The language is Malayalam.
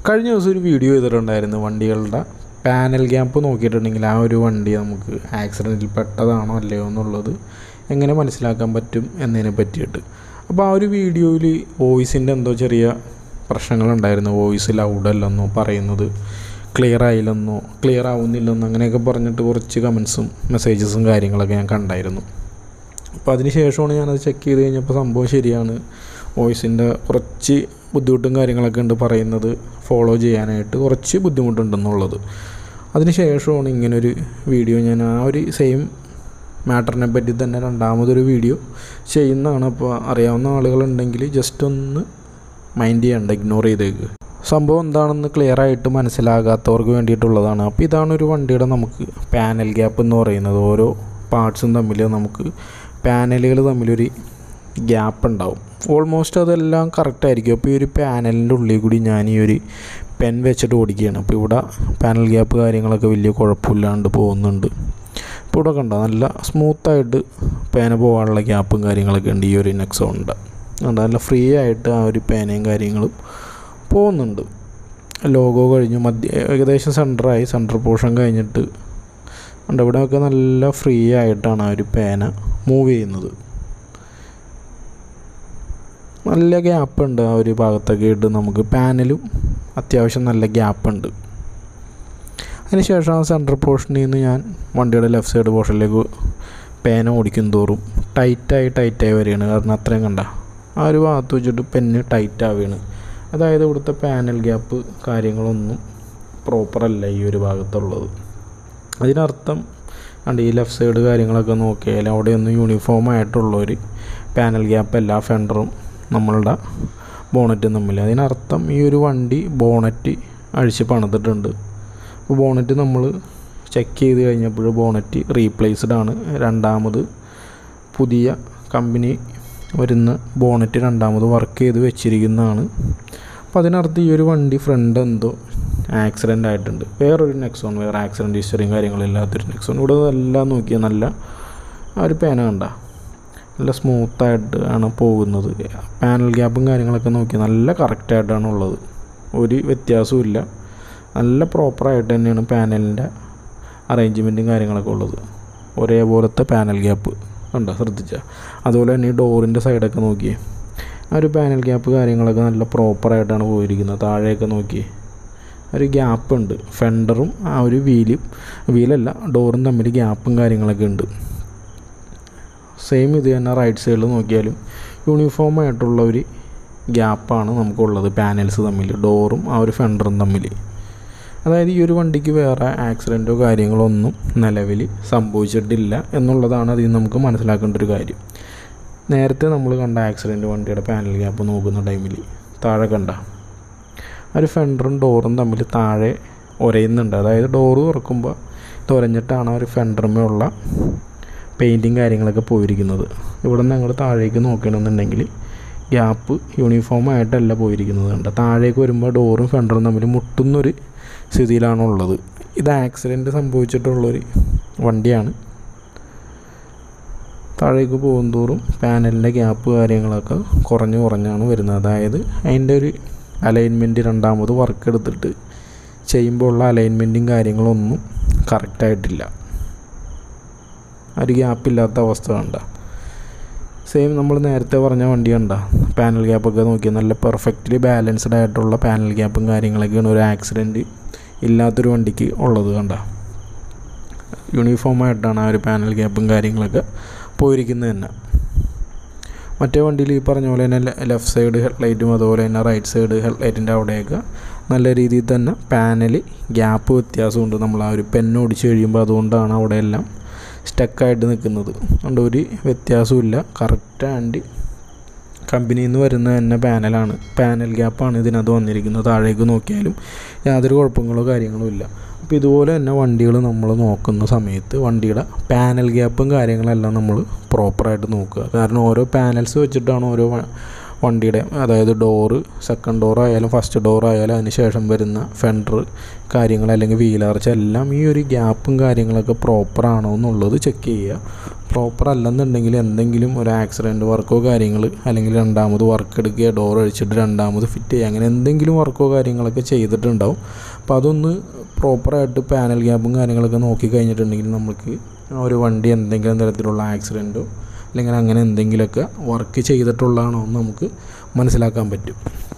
കഴിഞ്ഞ ദിവസം ഒരു വീഡിയോ ചെയ്തിട്ടുണ്ടായിരുന്നു വണ്ടികളുടെ പാനൽ ഗ്യാപ്പ് നോക്കിയിട്ടുണ്ടെങ്കിൽ ആ ഒരു വണ്ടി നമുക്ക് ആക്സിഡൻറ്റിൽ പെട്ടതാണോ അല്ലയോ എന്നുള്ളത് എങ്ങനെ മനസ്സിലാക്കാൻ പറ്റും എന്നതിനെ പറ്റിയിട്ട് അപ്പോൾ ആ ഒരു വീഡിയോയിൽ വോയിസിൻ്റെ എന്തോ ചെറിയ പ്രശ്നങ്ങളുണ്ടായിരുന്നു വോയിസ് ലൗഡല്ലെന്നോ പറയുന്നത് ക്ലിയർ ആയില്ലെന്നോ ക്ലിയർ ആവുന്നില്ലെന്നോ അങ്ങനെയൊക്കെ പറഞ്ഞിട്ട് കുറച്ച് കമൻസും മെസ്സേജസും കാര്യങ്ങളൊക്കെ ഞാൻ കണ്ടായിരുന്നു അപ്പോൾ അതിന് ശേഷമാണ് ഞാനത് ചെക്ക് ചെയ്ത് കഴിഞ്ഞപ്പോൾ സംഭവം ശരിയാണ് വോയിസിൻ്റെ കുറച്ച് ബുദ്ധിമുട്ടും കാര്യങ്ങളൊക്കെ ഉണ്ട് പറയുന്നത് ഫോളോ ചെയ്യാനായിട്ട് കുറച്ച് ബുദ്ധിമുട്ടുണ്ടെന്നുള്ളത് അതിന് ശേഷമാണ് ഇങ്ങനൊരു വീഡിയോ ഞാൻ ആ ഒരു സെയിം മാറ്ററിനെ പറ്റി തന്നെ രണ്ടാമതൊരു വീഡിയോ ചെയ്യുന്നതാണ് അപ്പോൾ അറിയാവുന്ന ആളുകളുണ്ടെങ്കിൽ ജസ്റ്റ് ഒന്ന് മൈൻഡ് ചെയ്യണ്ട ഇഗ്നോർ ചെയ്തേക്ക് സംഭവം എന്താണെന്ന് ക്ലിയർ ആയിട്ട് മനസ്സിലാകാത്തവർക്ക് വേണ്ടിയിട്ടുള്ളതാണ് അപ്പോൾ ഇതാണ് ഒരു വണ്ടിയുടെ നമുക്ക് പാനൽ ഗ്യാപ്പ് എന്ന് പറയുന്നത് ഓരോ പാർട്സും തമ്മിൽ നമുക്ക് പാനലുകൾ തമ്മിലൊരു ഗ്യാപ്പ് ഉണ്ടാവും ഓൾമോസ്റ്റ് അതെല്ലാം കറക്റ്റ് ആയിരിക്കും അപ്പോൾ ഈ ഒരു പാനലിൻ്റെ ഉള്ളിൽ കൂടി ഞാൻ ഈ ഒരു പെൻ വെച്ചിട്ട് ഓടിക്കുകയാണ് അപ്പോൾ ഇവിടെ പാനൽ ഗ്യാപ്പ് കാര്യങ്ങളൊക്കെ വലിയ കുഴപ്പമില്ലാണ്ട് പോകുന്നുണ്ട് ഇപ്പോൾ ഇവിടെ കണ്ടോ നല്ല സ്മൂത്തായിട്ട് പേന പോകാനുള്ള ഗ്യാപ്പും കാര്യങ്ങളൊക്കെ ഉണ്ട് ഈ ഒരു നെക്സോണിൻ്റെ ഉണ്ട് നല്ല ഫ്രീ ആയിട്ട് ആ ഒരു പേനയും കാര്യങ്ങളും പോകുന്നുണ്ട് ലോഗോ കഴിഞ്ഞു മധ്യ ഏകദേശം സെൻറ്ററായി സെൻറ്റർ പോർഷൻ കഴിഞ്ഞിട്ട് ഉണ്ട് ഇവിടെയൊക്കെ നല്ല ഫ്രീ ആയിട്ടാണ് ആ ഒരു പേന മൂവ് ചെയ്യുന്നത് നല്ല ഗ്യാപ്പ് ഉണ്ട് ആ ഒരു ഭാഗത്തൊക്കെ ഇട്ട് നമുക്ക് പാനലും അത്യാവശ്യം നല്ല ഗ്യാപ്പ് ഉണ്ട് അതിനുശേഷം ആ സെൻറ്റർ പോർഷനിൽ നിന്ന് ഞാൻ വണ്ടിയുടെ ലെഫ്റ്റ് സൈഡ് പോർഷനിലേക്ക് പേന ഓടിക്കും തോറും ടൈറ്റായി ടൈറ്റായി വരികയാണ് കാരണം അത്രയും കണ്ട ആ ഒരു ഭാഗത്ത് വെച്ചിട്ട് പെന്ന് ടൈറ്റ് ആവുകയാണ് അതായത് ഇവിടുത്തെ പാനൽ ഗ്യാപ്പ് കാര്യങ്ങളൊന്നും പ്രോപ്പറല്ല ഈ ഒരു ഭാഗത്തുള്ളത് അതിനർത്ഥം കണ്ട് ഈ ലെഫ്റ്റ് സൈഡ് കാര്യങ്ങളൊക്കെ നോക്കിയാൽ അവിടെയൊന്നും യൂണിഫോം ആയിട്ടുള്ള ഒരു പാനൽ ഗ്യാപ്പ് എല്ലാ ഫെൻഡറും നമ്മളുടെ ബോണറ്റും തമ്മിൽ അതിനർത്ഥം ഈ ഒരു വണ്ടി ബോണറ്റ് അഴിച്ച് പണിതിട്ടുണ്ട് അപ്പോൾ ബോണറ്റ് നമ്മൾ ചെക്ക് ചെയ്ത് കഴിഞ്ഞപ്പോൾ ബോണറ്റ് റീപ്ലേസ്ഡ് ആണ് രണ്ടാമത് പുതിയ കമ്പനി വരുന്ന ബോണറ്റ് രണ്ടാമത് വർക്ക് ചെയ്ത് വെച്ചിരിക്കുന്നതാണ് അപ്പോൾ അതിനർത്ഥം ഈ ഒരു വണ്ടി ഫ്രണ്ട് എന്തോ ആക്സിഡൻ്റ് ആയിട്ടുണ്ട് വേറൊരു നെക്സോൺ വേറെ ആക്സിഡൻറ്റ് ഹിസ്റ്ററിയും കാര്യങ്ങളില്ലാത്തൊരു നെക്സോൺ ഇവിടെ എല്ലാം നോക്കിയാൽ നല്ല ആ ഒരു പേന കണ്ട നല്ല സ്മൂത്തായിട്ട് ആണ് പോകുന്നത് പാനൽ ഗ്യാപ്പും കാര്യങ്ങളൊക്കെ നോക്കി നല്ല കറക്റ്റായിട്ടാണ് ഉള്ളത് ഒരു വ്യത്യാസവും ഇല്ല നല്ല പ്രോപ്പറായിട്ട് തന്നെയാണ് പാനലിൻ്റെ അറേഞ്ച്മെൻറ്റും കാര്യങ്ങളൊക്കെ ഉള്ളത് ഒരേപോലത്തെ പാനൽ ഗ്യാപ്പ് കണ്ടോ ശ്രദ്ധിച്ച അതുപോലെ തന്നെ ഈ ഡോറിൻ്റെ സൈഡൊക്കെ നോക്കിയേ ആ ഒരു പാനൽ ഗ്യാപ്പ് കാര്യങ്ങളൊക്കെ നല്ല പ്രോപ്പറായിട്ടാണ് പോയിരിക്കുന്നത് താഴെയൊക്കെ നോക്കിയേ ഒരു ഗ്യാപ്പ് ഉണ്ട് ഫെൻഡറും ആ ഒരു വീലും വീലല്ല ഡോറും തമ്മിൽ ഗ്യാപ്പും കാര്യങ്ങളൊക്കെ ഉണ്ട് സെയിം ഇത് തന്നെ റൈറ്റ് സൈഡിൽ നോക്കിയാലും യൂണിഫോം ആയിട്ടുള്ള ഒരു ഗ്യാപ്പാണ് നമുക്കുള്ളത് പാനൽസ് തമ്മിൽ ഡോറും ആ ഒരു ഫെൻഡറും തമ്മിൽ അതായത് ഈ ഒരു വണ്ടിക്ക് വേറെ ആക്സിഡൻറ്റോ കാര്യങ്ങളോ ഒന്നും നിലവിൽ സംഭവിച്ചിട്ടില്ല എന്നുള്ളതാണ് അതിൽ നമുക്ക് മനസ്സിലാക്കേണ്ട ഒരു കാര്യം നേരത്തെ നമ്മൾ കണ്ട ആക്സിഡൻറ്റ് വണ്ടിയുടെ പാനൽ ഗ്യാപ്പ് നോക്കുന്ന ടൈമിൽ താഴെ കണ്ട ഒരു ഫെൻഡറും ഡോറും തമ്മിൽ താഴെ ഒരയുന്നുണ്ട് അതായത് ഡോറ് തുറക്കുമ്പോൾ തുറഞ്ഞിട്ടാണ് ആ ഒരു ഫെൻഡറുമേ ഉള്ള പെയിൻറ്റിങ് കാര്യങ്ങളൊക്കെ പോയിരിക്കുന്നത് ഇവിടെ നിന്ന് അങ്ങോട്ട് താഴേക്ക് നോക്കണമെന്നുണ്ടെങ്കിൽ ഗ്യാപ്പ് യൂണിഫോം ആയിട്ടല്ല പോയിരിക്കുന്നത് കണ്ട താഴേക്ക് വരുമ്പോൾ ഡോറും ഫെൻഡറും തമ്മിൽ മുട്ടുന്നൊരു സ്ഥിതിയിലാണ് ഉള്ളത് ഇത് ആക്സിഡൻറ്റ് സംഭവിച്ചിട്ടുള്ളൊരു വണ്ടിയാണ് താഴേക്ക് പോകുന്തോറും പാനലിൻ്റെ ഗ്യാപ്പ് കാര്യങ്ങളൊക്കെ കുറഞ്ഞു കുറഞ്ഞാണ് വരുന്നത് അതായത് അതിൻ്റെ ഒരു അലൈൻമെൻറ്റ് രണ്ടാമത് വർക്ക് എടുത്തിട്ട് ചെയ്യുമ്പോൾ ഉള്ള അലൈൻമെൻറ്റും കാര്യങ്ങളൊന്നും കറക്റ്റായിട്ടില്ല ഒരു ഗ്യാപ്പില്ലാത്ത അവസ്ഥ കണ്ട സെയിം നമ്മൾ നേരത്തെ പറഞ്ഞ വണ്ടി കണ്ട പാനൽ ഗ്യാപ്പൊക്കെ നോക്കിയാൽ നല്ല പെർഫെക്റ്റ്ലി ബാലൻസ്ഡ് ആയിട്ടുള്ള പാനൽ ഗ്യാപ്പും കാര്യങ്ങളൊക്കെയാണ് ഒരു ആക്സിഡൻറ്റ് ഇല്ലാത്തൊരു വണ്ടിക്ക് ഉള്ളത് കണ്ട യൂണിഫോം ആയിട്ടാണ് ആ ഒരു പാനൽ ഗ്യാപ്പും കാര്യങ്ങളൊക്കെ പോയിരിക്കുന്നത് തന്നെ മറ്റേ വണ്ടിയിൽ ഈ പറഞ്ഞ പോലെ തന്നെ ലെഫ്റ്റ് സൈഡ് ഹെഡ്ലൈറ്റും അതുപോലെ തന്നെ റൈറ്റ് സൈഡ് ഹെഡ്ലൈറ്റിൻ്റെ അവിടെയൊക്കെ നല്ല രീതിയിൽ തന്നെ പാനൽ ഗ്യാപ്പ് വ്യത്യാസമുണ്ട് നമ്മൾ ആ ഒരു പെന്ന് ഓടിച്ച് കഴിയുമ്പോൾ അതുകൊണ്ടാണ് അവിടെയെല്ലാം സ്റ്റക്കായിട്ട് നിൽക്കുന്നത് അതുകൊണ്ട് ഒരു വ്യത്യാസമില്ല കറക്റ്റ് ആൻഡ് കമ്പനിയിൽ നിന്ന് വരുന്ന തന്നെ പാനലാണ് പാനൽ ഗ്യാപ്പാണ് ഇതിനകത്ത് വന്നിരിക്കുന്നത് താഴേക്ക് നോക്കിയാലും യാതൊരു കുഴപ്പങ്ങളോ കാര്യങ്ങളോ ഇല്ല അപ്പോൾ ഇതുപോലെ തന്നെ വണ്ടികൾ നമ്മൾ നോക്കുന്ന സമയത്ത് വണ്ടിയുടെ പാനൽ ഗ്യാപ്പും കാര്യങ്ങളെല്ലാം നമ്മൾ പ്രോപ്പറായിട്ട് നോക്കുക കാരണം ഓരോ പാനൽസ് വെച്ചിട്ടാണ് ഓരോ വണ്ടിയുടെ അതായത് ഡോറ് സെക്കൻഡ് ഡോർ ആയാലും ഫസ്റ്റ് ഡോർ ആയാലും അതിന് ശേഷം വരുന്ന ഫെൻഡർ കാര്യങ്ങൾ അല്ലെങ്കിൽ വീലാർച്ച് എല്ലാം ഈ ഒരു ഗ്യാപ്പും കാര്യങ്ങളൊക്കെ പ്രോപ്പർ ആണോ എന്നുള്ളത് ചെക്ക് ചെയ്യുക പ്രോപ്പർ അല്ലെന്നുണ്ടെങ്കിൽ എന്തെങ്കിലും ഒരു ആക്സിഡൻറ്റ് വർക്കോ കാര്യങ്ങൾ അല്ലെങ്കിൽ രണ്ടാമത് വർക്ക് എടുക്കുക ഡോർ അഴിച്ചിട്ട് രണ്ടാമത് ഫിറ്റ് ചെയ്യുക അങ്ങനെ എന്തെങ്കിലും വർക്കോ കാര്യങ്ങളൊക്കെ ചെയ്തിട്ടുണ്ടാവും അപ്പോൾ അതൊന്ന് പ്രോപ്പറായിട്ട് പാനൽ ഗ്യാപ്പും കാര്യങ്ങളൊക്കെ നോക്കി കഴിഞ്ഞിട്ടുണ്ടെങ്കിൽ നമുക്ക് ആ ഒരു വണ്ടി എന്തെങ്കിലും തരത്തിലുള്ള ആക്സിഡൻറ്റോ അല്ലെങ്കിൽ അങ്ങനെ എന്തെങ്കിലുമൊക്കെ വർക്ക് ചെയ്തിട്ടുള്ളതാണോ എന്ന് നമുക്ക് മനസ്സിലാക്കാൻ പറ്റും